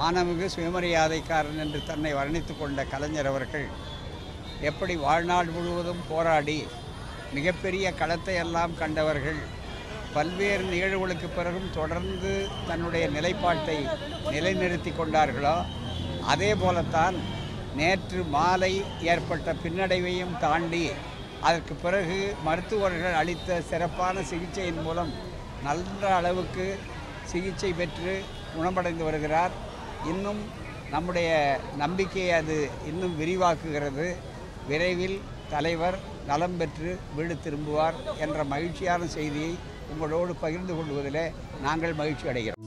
மானமிகு சுயமரியாதைக்காரன் என்று தன்னை வர்ணித்து கொண்ட கலைஞர் அவர்கள் எப்படி வாழ்நாள் முழுவதும் போராடி மிகப்பெரிய களத்தை எல்லாம் கண்டவர்கள் பல்வேறு நிகழ்வுகளுக்கு பிறகும் தொடர்ந்து தன்னுடைய நிலைப்பாட்டை நிலைநிறுத்தி கொண்டார்களோ அதே போலத்தான் நேற்று மாலை ஏற்பட்ட பின்னடைவையும் தாண்டி அதற்கு பிறகு மருத்துவர்கள் அளித்த சிறப்பான சிகிச்சையின் மூலம் நல்ல அளவுக்கு சிகிச்சை பெற்று குணமடைந்து வருகிறார் இன்னும் நம்முடைய நம்பிக்கையை அது இன்னும் விரிவாக்குகிறது விரைவில் தலைவர் நலம் பெற்று வீடு திரும்புவார் என்ற மகிழ்ச்சியான செய்தியை உங்களோடு பகிர்ந்து கொள்வதில் நாங்கள் மகிழ்ச்சி அடைகிறோம்